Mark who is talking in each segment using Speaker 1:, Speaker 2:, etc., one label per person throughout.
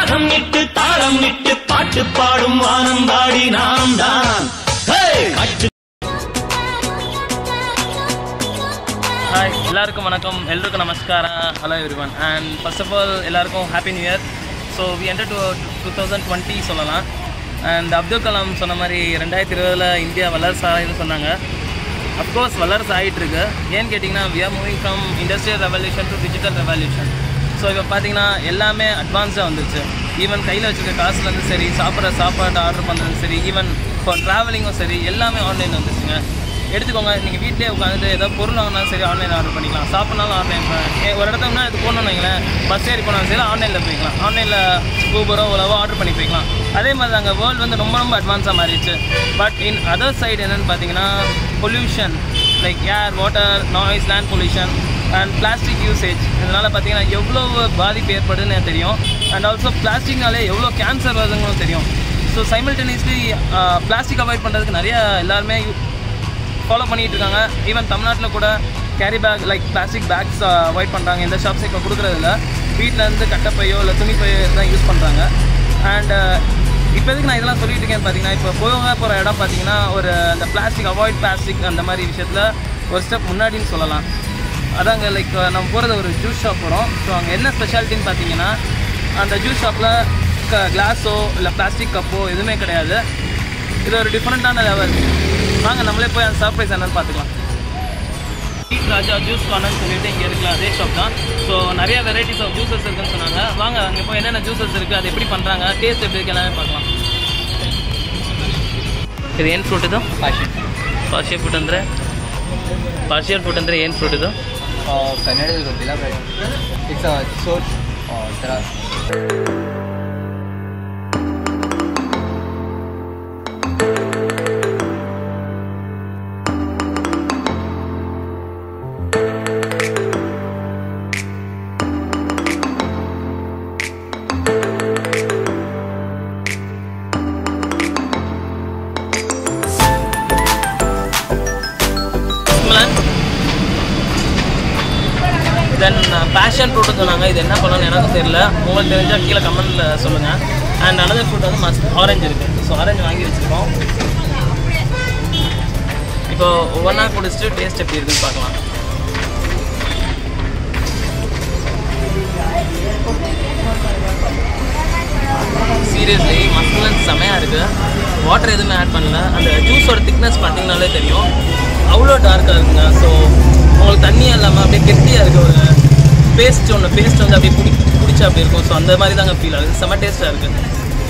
Speaker 1: ராகம் இட்டு தாளம் இட்டு பாட்டு பாடும் வானம் பாடி நாம் தான் ஹே! கட்டு
Speaker 2: ஹாய் எல்லாருக்கும் வணக்கம் எல்லோருக்கும் நமஸ்கார hello everyone and first of all எல்லாருக்கும் happy new year so we enter to two thousand twenty சொல்லலாம் அண்ட் அப்துல் கலாம் சொன்ன மாதிரி ரெண்டாயிரத்தி இருபதில் இந்தியா வல்லரசு ஆகுதுன்னு சொன்னாங்க அஃப்கோர்ஸ் வல்லரசு ஆகிட்டு இருக்கு ஏன்னு கேட்டிங்கன்னா we are moving from industrial revolution to digital revolution so இப்போ பார்த்தீங்கன்னா எல்லாமே அட்வான்ஸாக வந்துருச்சு ஈவன் கையில் வச்சுருக்க காசுலேருந்து சரி சாப்பிட்ற சாப்பாடு ஆர்டர் பண்ணுறதும் சரி ஈவன் இப்போ ட்ராவலிங்கும் சரி எல்லாமே ஆன்லைன் வந்துருச்சுங்க எடுத்துக்கோங்க நீங்கள் வீட்டிலே உட்காந்துட்டு ஏதோ பொருள் வாங்கினாலும் சரி ஆன்லைன் ஆர்டர் பண்ணிக்கலாம் சாப்பிட்னாலும் ஆன்லைன் ஒரு இடத்துல முன்னாடி இது போகணும்னு வைங்களேன் பஸ் ஏறி போனாலும் சரி ஆன்லைனில் போய்க்கலாம் ஆன்லைனில் ஊபரோ ஓலாவோ ஆர்டர் பண்ணி போய்க்கலாம் அதே மாதிரி தாங்க வேர்ல்டு வந்து ரொம்ப ரொம்ப அட்வான்ஸாக மாறிடுச்சு பட் இன் அதர் சைடு என்னென்னு பார்த்தீங்கன்னா pollution like air water noise land pollution and plastic usage இதனால் பார்த்தீங்கன்னா எவ்வளோ பாதிப்பு ஏற்படுதுன்னு எனக்கு தெரியும் அண்ட் ஆல்சோ பிளாஸ்டிக்னாலே எவ்வளோ கேன்சர் வருதுங்களும் தெரியும் ஸோ சைமல்டேனியஸ்லி பிளாஸ்டிக் அவாய்ட் பண்ணுறதுக்கு நிறைய எல்லாருமே ஃபாலோ பண்ணிட்டு இருக்காங்க ஈவன் தமிழ்நாட்டில் கூட carry bag like plastic bags avoid பண்ணுறாங்க எந்த ஷாப்ஸ் இப்போ கொடுக்குறதில்ல வீட்டில் இருந்து கட்டப்பையோ இல்லை துணிப்பையோ தான் யூஸ் பண்ணுறாங்க அண்ட் இப்போ எதுக்கு நான் இதெல்லாம் சொல்லிட்டு இருக்கேன் பார்த்தீங்கன்னா இப்போ போக போகிற இடம் பார்த்தீங்கன்னா ஒரு அந்த பிளாஸ்டிக் அவாய்ட் பிளாஸ்டிக் அந்த மாதிரி விஷயத்தில் ஒரு ஸ்டெப் முன்னாடின்னு சொல்லலாம் அதாங்க லைக் நம்ம போகிறது ஒரு ஜூஸ் ஷாப் போகிறோம் ஸோ அங்கே என்ன ஸ்பெஷாலிட்டின்னு பார்த்தீங்கன்னா அந்த ஜூஸ் ஷாப்பில் க கிளாஸோ இல்லை பிளாஸ்டிக் கப்போ எதுவுமே கிடையாது இது ஒரு டிஃப்ரெண்ட்டான லெவல் வாங்க நம்மளே போய் அந்த சர்ப்ரைஸ் என்னன்னு பார்த்துக்கலாம் ஸ்வீட் ராஜா ஜூஸ் கார்னர்னு சொல்லிட்டு இங்கே இருக்கலாம் அதே ஷாப் தான் ஸோ நிறைய வெரைட்டிஸ் ஆஃப் ஜூஸஸ் இருக்குன்னு சொன்னாங்க வாங்க அங்கே போய் என்னென்ன ஜூஸஸ் இருக்குது அது எப்படி பண்ணுறாங்க டேஸ்ட் எப்படி இருக்கு எல்லாமே பார்க்கலாம் ಇದು ಏನು ಫ್ರೂಟ್ ಇದು ಪಾರ್ಷಿಯಲ್ ಫ್ರೂಟ್ ಅಂದರೆ ಪಾರ್ಷಿಯಲ್ ಫ್ರೂಟ್ ಅಂದರೆ ಏನು ಫ್ರೂಟ್ ಇದು
Speaker 3: ಕನ್ನಡದಲ್ಲಿ ಗೊತ್ತಿಲ್ಲ ಬಟ್ ಇಟ್ಸ್ ಸೋರ್ಸ್ ಥರ
Speaker 2: தென் பேஷன் ஃப்ரூட்னு சொன்னாங்க இது என்ன பண்ணணும்னு எனக்கும் தெரியல உங்களுக்கு தெரிஞ்சால் கீழே கமெண்ட்டில் சொல்லுங்கள் அண்ட் another ஃப்ரூட் வந்து மஸ்ட் ஆரஞ்சு இருக்குது ஸோ ஆரஞ்சு வாங்கி வச்சுருக்கோம் இப்போ ஒவ்வொன்றா குடிச்சிட்டு டேஸ்ட் எப்படி இருக்குன்னு பார்க்கலாம் சீரியஸ்லி மஸ்கலன் செமையாக இருக்குது வாட்டர் எதுவுமே ஆட் பண்ணல அந்த ஜூஸோட திக்னஸ் பார்த்தீங்கனாலே தெரியும் அவ்வளோ டார்க்காக இருக்குங்க ஸோ உங்களுக்கு தண்ணியே இல்லாமல் அப்படியே கெட்டியாக இருக்குது ஒரு பேஸ்ட் ஒன்று பேஸ்ட் வந்து அப்படியே குடி குடிச்சா அப்படி இருக்கும் ஸோ அந்த மாதிரி தாங்க ஃபீல் ஆகுது செம்ம டேஸ்ட்டாக இருக்குது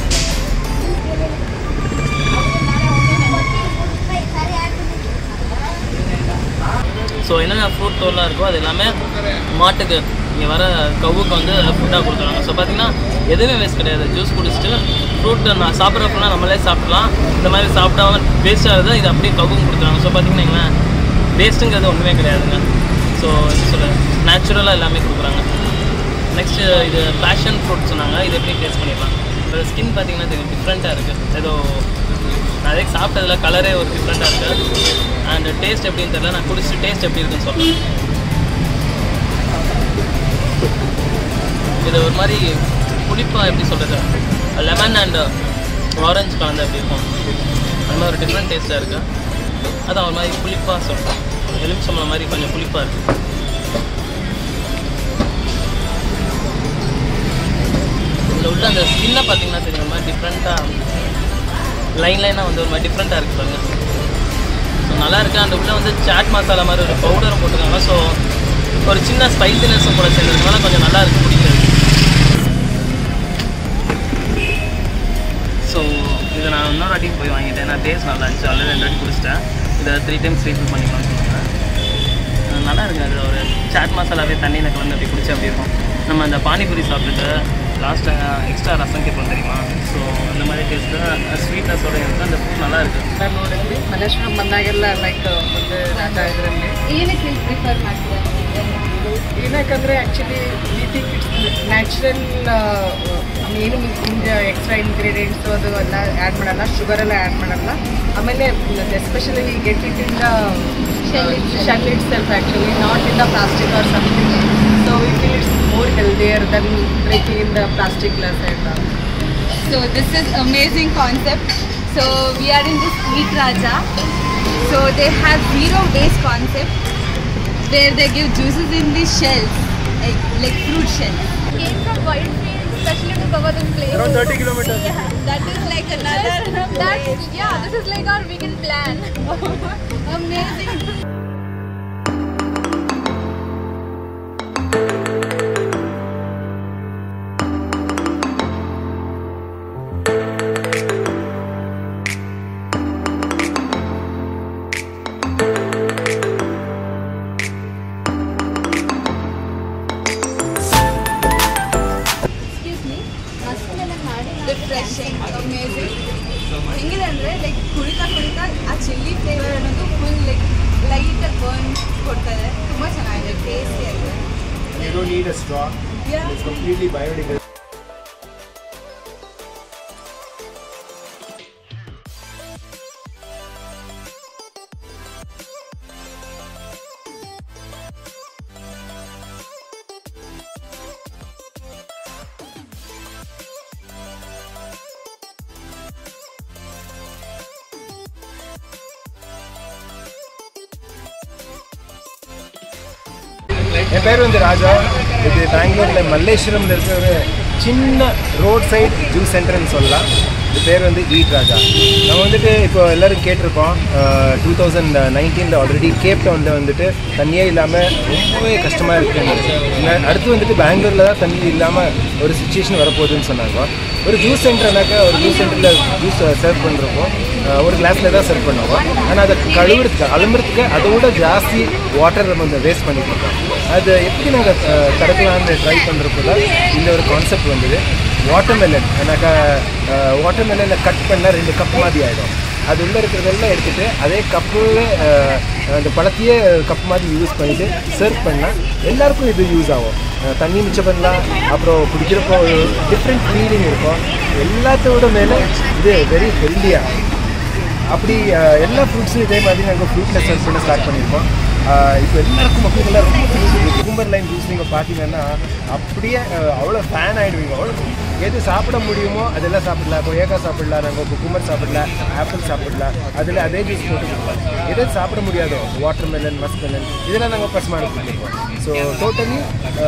Speaker 2: ஸோ என்னென்ன ஃப்ரூட் தோல்லாம் இருக்கோ அது எல்லாமே மாட்டுக்கு இங்கே வர கவுக்கு வந்து ஃபுட்டாக கொடுத்துருவாங்க ஸோ பார்த்தீங்கன்னா எதுவுமே வேஸ்ட் கிடையாது ஜூஸ் குடிச்சிட்டு ஃப்ரூட் நான் சாப்பிட்ற ஃபுல்லாக நம்மளே சாப்பிடலாம் இந்த மாதிரி சாப்பிடாம வேஸ்ட் ஆகுது இது அப்படியே கவுக்கும் கொடுத்துருவாங்க ஸோ பார்த்தீங்கன்னா வேஸ்ட்டுங்கிறது ஒன்றுமே கிடையாதுங்க ஸோ என்ன சொல்ல நேச்சுரலாக எல்லாமே கொடுக்குறாங்க நெக்ஸ்ட்டு இது பேஷன் ஃப்ரூட் சொன்னாங்க இது எப்படி டேஸ்ட் பண்ணிடலாம் இப்போ ஸ்கின் பார்த்தீங்கன்னா தெரியும் டிஃப்ரெண்ட்டாக இருக்குது ஏதோ நான் அதே சாப்பிட்டதுல கலரே ஒரு டிஃப்ரெண்ட்டாக இருக்குது அண்ட் டேஸ்ட் எப்படின்னு தெரியல நான் குடிச்சிட்டு டேஸ்ட் எப்படி இருக்குன்னு சொல்கிறேன் இது ஒரு மாதிரி புளிப்பாக எப்படி சொல்கிறது லெமன் அண்ட் ஆரஞ்சு கலந்து அப்படி இருக்கும் அந்த மாதிரி ஒரு டிஃப்ரெண்ட் டேஸ்ட்டாக இருக்குது அதான் ஒரு மாதிரி புளிப்பாக சொல்கிறேன் எலுமிச்சம்பழம் மாதிரி கொஞ்சம் புளிப்பாக இருக்குது இதில் உள்ள அந்த ஸ்கின்னை பார்த்தீங்கன்னா தெரியும் ஒரு மாதிரி டிஃப்ரெண்ட்டாக லைன் லைனாக வந்து ஒரு மாதிரி டிஃப்ரெண்ட்டாக இருக்குது பாருங்க ஸோ நல்லா இருக்கு அந்த உள்ள வந்து சாட் மசாலா மாதிரி ஒரு பவுடரும் போட்டிருக்காங்க ஸோ ஒரு சின்ன ஸ்பைசினஸும் கூட சேர்ந்துருக்கனால கொஞ்சம் நல்லா இருக்கு பிடிக்கிறது ஸோ இதை நான் இன்னொரு வாட்டி போய் வாங்கிட்டேன் நான் டேஸ்ட் நல்லா இருந்துச்சு ஆல்ரெடி ரெண்டு வாட்டி குடிச்சிட்டேன் இதை த்ரீ டைம்ஸ் ரீஃபில் பண்ணிக்கலாம்னு சொன்னாங்க அஹ் நல்லா இருக்கு அது ஒரு சாட் மசாலாவே தண்ணியில் கலந்து அப்படி குடிச்சு அப்படி இருக்கும் நம்ம அந்த பானிபூரி சாப்பிட்டுட்டு லாஸ்ட்டாக எக்ஸ்ட்ரா ரசம் கேட்போம் தெரியுமா ஸோ அந்த மாதிரி டேஸ்ட்டு ஸ்வீட்னஸோட இருக்கு அந்த ஃபுட் நல்லா இருக்குது
Speaker 4: ನಾನು ನೋಡಿದ್ವಿ ಮಲ್ಲೇಶ್ವರಂ ಬಂದಾಗೆಲ್ಲ ಲೈಕ್ ಒಂದು ರಾಜ ಇದರಲ್ಲಿ
Speaker 5: ಏನಕ್ಕೆ ನೀವು ಪ್ರಿಫರ್ ಮಾಡ್ತೀರಾ
Speaker 4: ಏನಕ್ಕಂದ್ರೆ actually we think it's natural ಏನು ಮುಂದೆ ಎಕ್ಸ್ಟ್ರಾ ಇಂಗ್ರೀಡಿಯೆಂಟ್ಸು ಅದು ಎಲ್ಲ ಆ್ಯಡ್ ಮಾಡಲ್ಲ ಶುಗರ್ ಎಲ್ಲ ಆ್ಯಡ್ ಮಾಡಲ್ಲ ಆಮೇಲೆ especially get it in the
Speaker 5: Shell itself.
Speaker 4: Shell itself actually not in the plastic or something so we feel it's more healthier than drinking in the plastic glass and all.
Speaker 5: So this is amazing concept. So we are in this Eat Raja. So they have zero waste concept where they give juices in the shells, like, like fruit shells.
Speaker 6: came from Whitefield especially to cover this place.
Speaker 7: Around 30 kilometers.
Speaker 6: Yeah, that is like another. That's yeah. This is like our weekend plan. Amazing.
Speaker 5: Excuse me refreshing amazing ಹೆಂಗಿದೆ ಅಂದರೆ like ಕುಡಿತಾ ಕುಡಿತಾ ಆ chilli flavour ಅನ್ನೋದು full like ಲೈಟಾಗಿ burn ಕೊಡ್ತಾರೆ ತುಂಬ ಚೆನ್ನಾಗಿದೆ ಟೇಸ್ಟಿ ಆಗಿದೆ
Speaker 7: You don't need a straw.
Speaker 5: Yeah.
Speaker 7: It's completely biodegradable. என் பேர் வந்து ராஜா இது பெங்களூரில் மல்லேஸ்வரம்ல இருக்கிற ஒரு சின்ன ரோட் சைட் ஜூஸ் சென்டர்னு சொல்லலாம் இது பேர் வந்து ஈட் ராஜா நம்ம வந்துட்டு இப்போ எல்லாரும் கேட்டிருக்கோம் டூ தௌசண்ட் நைன்டீனில் ஆல்ரெடி கேப் டவுனில் வந்துட்டு தண்ணியே இல்லாமல் ரொம்பவே கஷ்டமாக இருக்குன்னு அடுத்து வந்துட்டு பெங்களூரில் தான் தண்ணி இல்லாமல் ஒரு சுச்சுவேஷன் வரப்போகுதுன்னு சொன்னாங்க ஒரு ஜூஸ் சென்டர்னாக்கா ஒரு ஜூஸ் சென்டரில் ஜூஸ் சர்வ் பண்ணுறப்போ ஒரு கிளாஸில் தான் சர்வ் பண்ணுவோம் ஆனால் அதை கழுவுறதுக்கு அலம்புறதுக்கு அதை விட ஜாஸ்தி வாட்டர் நம்ம வந்து வேஸ்ட் பண்ணிட்டு இருக்கோம் அது எப்படி நாங்கள் தடுக்கலாம்னு ட்ரை பண்ணுறப்போ தான் இந்த ஒரு கான்செப்ட் வந்தது வாட்டர்மெலன் ஏன்னாக்கா வாட்டர்மெலனில் கட் பண்ணால் ரெண்டு கப் மாதிரி ஆகிடும் அது உள்ளே இருக்கிறதெல்லாம் எடுத்துகிட்டு அதே கப்பு அந்த பழத்தையே கப் மாதிரி யூஸ் பண்ணிவிட்டு சர்வ் பண்ணால் எல்லாருக்கும் இது யூஸ் ஆகும் அஹ் தண்ணி மிச்சம் பண்ணலாம் அப்புறம் குடிக்கிறப்போ டிஃப்ரெண்ட் ஃபீலிங் இருக்கும் எல்லாத்தோட மேலே இது வெரி ஹெல்த்தியாக அப்படி அஹ், எல்லா ஃப்ரூட்ஸும் இதே மாதிரி நாங்கள் ஃப்ரூட்டில் சர்வ் பண்ண ஸ்டார்ட் பண்ணியிருக்கோம் அஹ், இப்போ எல்லாருக்கும் மக்களுக்கெல்லாம் ரொம்ப பிடிச்சிருக்கு குக்கும்பர் லைன் ஜூஸ் நீங்கள் பார்த்தீங்கன்னா அப்படியே அஹ், அவ்வளோ ஃபேன் ஆகிடுவீங்க அவ்வளோ எது சாப்பிட முடியுமோ அதெல்லாம் சாப்பிடலாம் கொய்யாக்காய் சாப்பிடலாம் நாங்கள் குக்கும்பர் சாப்பிடலாம் ஆப்பிள் சாப்பிடலாம் அதில் அதே ஜூஸ் போட்டு கொடுப்போம் எது சாப்பிட முடியாதோ வாட்டர் மெலன் மஸ்க் மெலன் இதெல்லாம் நாங்கள் பசுமாடு கொடுத்துருக்கோம் ஸோ டோட்டலி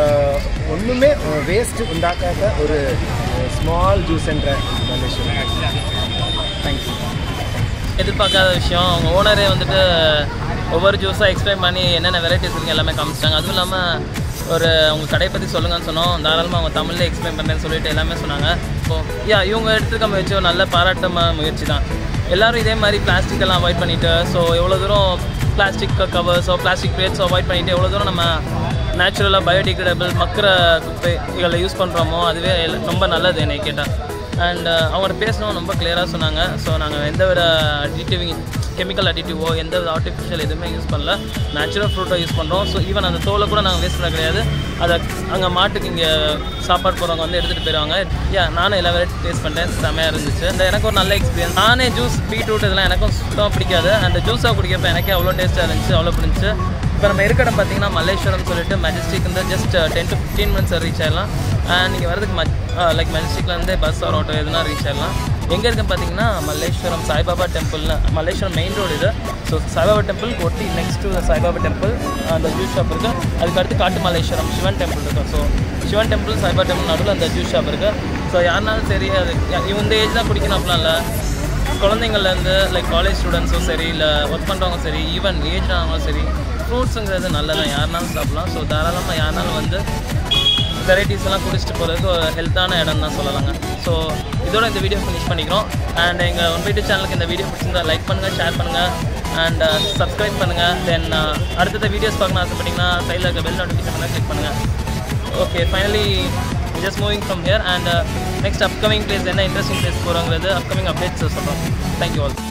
Speaker 7: ஒன்றுமே வேஸ்ட் உண்டாக்காத ஒரு small juice centre Malaysia
Speaker 2: thanks எதிர்பார்க்காத விஷயம் அவங்க ஓனரே வந்துட்டு ஒவ்வொரு ஜூஸாக எக்ஸ்பிளைன் பண்ணி என்னென்ன வெரைட்டிஸ் இருக்கு எல்லாமே காமிச்சிட்டாங்க அதுவும் இல்லாமல் ஒரு அவங்க கடையை பற்றி சொல்லுங்கன்னு சொன்னோம் தாராளமாக அவங்க தமிழ்ல எக்ஸ்பிளைன் பண்ணுறேன்னு சொல்லிட்டு எல்லாமே சொன்னாங்க ஸோ யா இவங்க எடுத்துருக்க முயற்சி ஒரு நல்ல பாராட்டமான முயற்சி தான் எல்லாரும் இதே மாதிரி plastic எல்லாம் அவாய்ட் பண்ணிட்டு ஸோ எவ்வளோ தூரம் பிளாஸ்டிக் கவர்ஸோ பிளாஸ்டிக் பிளேட்ஸோ அவாய்ட் பண்ணிட்டு எவ்வளோ தூரம் நம்ம நேச்சுரலாக பயோடிகிரேடபிள் மக்கிற குப்பைகளை யூஸ் பண்ணுறோமோ அதுவே எல்லாம் ரொம்ப நல்லது என்னை கேட்டால் அண்ட் அவங்கள்ட்ட பேசணும் ரொம்ப கிளியராக சொன்னாங்க ஸோ நாங்கள் எந்த வித அடிட்டிவிங் கெமிக்கல் அடிட்டிவோ எந்த வித ஆர்டிஃபிஷியல் எதுவுமே யூஸ் பண்ணல நேச்சுரல் ஃப்ரூட்டை யூஸ் பண்ணுறோம் ஸோ ஈவன் அந்த தோலை கூட நாங்கள் வேஸ்ட் பண்ண கிடையாது அதை அங்கே மாட்டுக்கு இங்கே சாப்பாடு போகிறவங்க வந்து எடுத்துகிட்டு போயிடுவாங்க யா நானும் எல்லா வெரைட்டி டேஸ்ட் பண்ணிட்டேன் செமையாக இருந்துச்சு இந்த எனக்கு ஒரு நல்ல எக்ஸ்பீரியன்ஸ் நானே ஜூஸ் பீட்ரூட் இதெல்லாம் எனக்கும் சுத்தமாக பிடிக்காது அந்த ஜூஸாக குடிக்கிறப்ப எனக்கே அவ்வளோ டேஸ்ட்டாக இருந்துச்சு அவ்வளோ பிடிச்சி இப்போ நம்ம இருக்க இடம் பார்த்தீங்கன்னா மல்லேஸ்வரம் சொல்லிட்டு மெஜஸ்டிக் வந்து just ten to fifteen minutes reach ஆயிடலாம் அண்ட் நீங்கள் வரதுக்கு ம லைக் மெஜஸ்டிக்லேருந்து பஸ் ஆர் ஆட்டோ எதுனா ரீச் ஆயிடலாம் எங்கே இருக்குன்னு பார்த்தீங்கன்னா மல்லேஸ்வரம் சாய்பாபா டெம்பிள்னு மல்லேஸ்வரம் மெயின் ரோடு இது ஸோ சாய்பாபா டெம்பிள் ஒட்டி நெக்ஸ்ட் டு சாய்பாபா டெம்பிள் அந்த ஜூஸ் ஷாப் இருக்குது அதுக்கு அடுத்து காட்டு மல்லேஸ்வரம் சிவன் டெம்பிள் இருக்குது so Sivan temple Saibaba temple நடுவில் அந்த ஜூஸ் ஷாப் இருக்குது ஸோ யாருனாலும் சரி அது இந்த ஏஜ் தான் குடிக்கணும் அப்படிலாம் இல்லை குழந்தைங்கள்லேருந்து லைக் காலேஜ் ஸ்டூடெண்ட்ஸும் சரி இல்லை ஒர்க் பண்ணுறவங்க சரி ஈவன் ஏஜ் ஆனவங்களும் சரி ஃப்ரூட்ஸுங்கிறது நல்லதான் யாருனாலும் சாப்பிடலாம் ஸோ தாராளமாக யாருனாலும் வந்து வெரைட்டிஸ் எல்லாம் குடிச்சிட்டு போகிறதுக்கு ஒரு ஹெல்த்தான இடம் தான் சொல்லலாங்க ஸோ இதோட இந்த வீடியோ ஃபினிஷ் பண்ணிக்கிறோம் அண்ட் எங்கள் ஒன் வீடியோ சேனலுக்கு இந்த வீடியோ பிடிச்சிருந்தா லைக் பண்ணுங்கள் ஷேர் பண்ணுங்கள் அண்ட் சப்ஸ்கிரைப் பண்ணுங்கள் தென் அடுத்தடுத்த வீடியோஸ் பார்க்கணும் ஆசைப்பட்டீங்கன்னா சைடில் இருக்க பெல் நோட்டிஃபிகேஷன் கிளிக் பண்ணுங்கள் okay finally just moving from here and next upcoming place என்ன இன்ட்ரெஸ்டிங் பிளேஸ் போகிறோங்கிறது அப்கமிங் அப்டேட்ஸ் சொல்கிறோம் தேங்க்யூ ஆல்